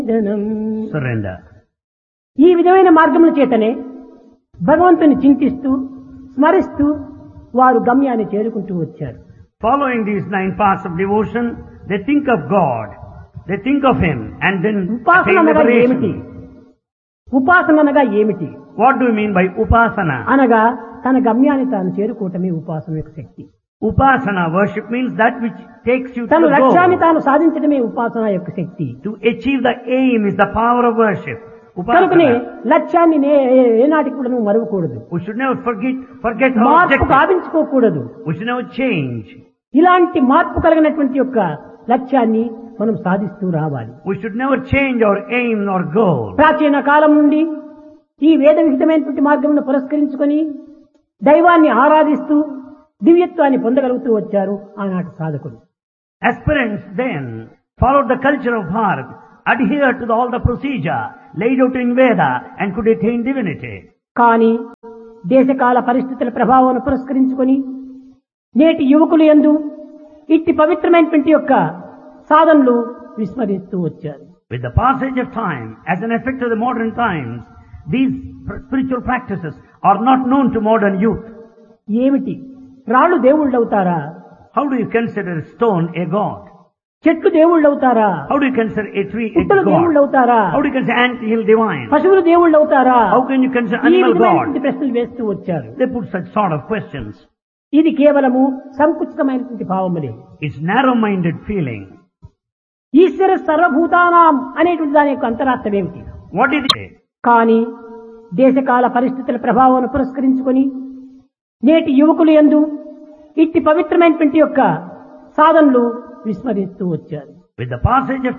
జనం surrender. ఈ విధమైన మార్గముల చేతనే భగవంతుని చింతిస్తూ స్మరిస్తూ వారు గమ్యాన్ని చేరుకుంటూ వచ్చారు Following these nine paths of devotion, they think of God, they think of Him, and then ఉపాసన attain అనగా ఏమిటి liberation. ఉపాసన అనగా ఏమిటి What do you mean by upasana? అనగా తన గమ్యాన్ని తాను చేరుకోవటమే ఉపాసన యొక్క శక్తి Upasana worship means that which takes you to తన the లక్ష్యాన్ని goal. తాను సాధించడమే ఉపాసన యొక్క శక్తి To achieve the aim is the power of worship. కనుకనే Upasana. లక్ష్యాన్ని నే- ఏ- ఏనాటికి కూడా నువ్వు మరవకూడదు We should never forget, forget our మార్పు objective. సాధించుకోకూడదు We should never change. ఇలాంటి మార్పు కలిగినటువంటి యొక్క లక్ష్యాన్ని మనం సాధిస్తూ రావాలి We should never change our aim or goal. ప్రాచీన కాలం నుండి ఈ వేద విహితమైనటువంటి మార్గమును పురస్కరించుకొని దైవాన్ని ఆరాధిస్తూ దివ్యత్వాన్ని పొందగలుగుతూ వచ్చారు ఆనాటి సాధకులు Aspirants then followed the culture of Bharat, adhered to the- all the procedure laid out in Veda and could attain divinity. కానీ దేశకాల పరిస్థితుల ప్రభావం పురస్కరించుకొని నేటి యువకులు ఎందు ఇట్టి పవిత్రమైనటువంటి యొక్క సాధనలు విస్మరిస్తూ వచ్చారు With the passage of time, as an effect of the modern times, these pr- spiritual practices are not known to modern youth. ఏమిటి రాళ్ళు దేవుళ్ళు అవుతారా How do you consider a stone a god? చెట్లు దేవుళ్ళు అవుతారా How do you consider a tree a పుట్టలు దేవుళ్ళు god? అవుతారా How do you consider ant hill divine? పశువులు దేవుళ్ళు అవుతారా How can you consider ఈ animal విధమైనటువంటి god? ప్రశ్నలు వేస్తూ వచ్చారు They put such sort of questions. ఇది కేవలము సంకుచితమైనటువంటి భావములే It's narrow-minded feeling. ఈశ్వర సర్వభూతానాం అనేటువంటి దాని యొక్క అంతరార్థం ఏమిటి What is it? కానీ దేశకాల పరిస్థితుల ప్రభావం పురస్కరించుకొని నేటి యువకులు ఎందు ఇట్టి పవిత్రమైనటువంటి యొక్క సాధనలు విస్మరిస్తూ వచ్చారు With the passage of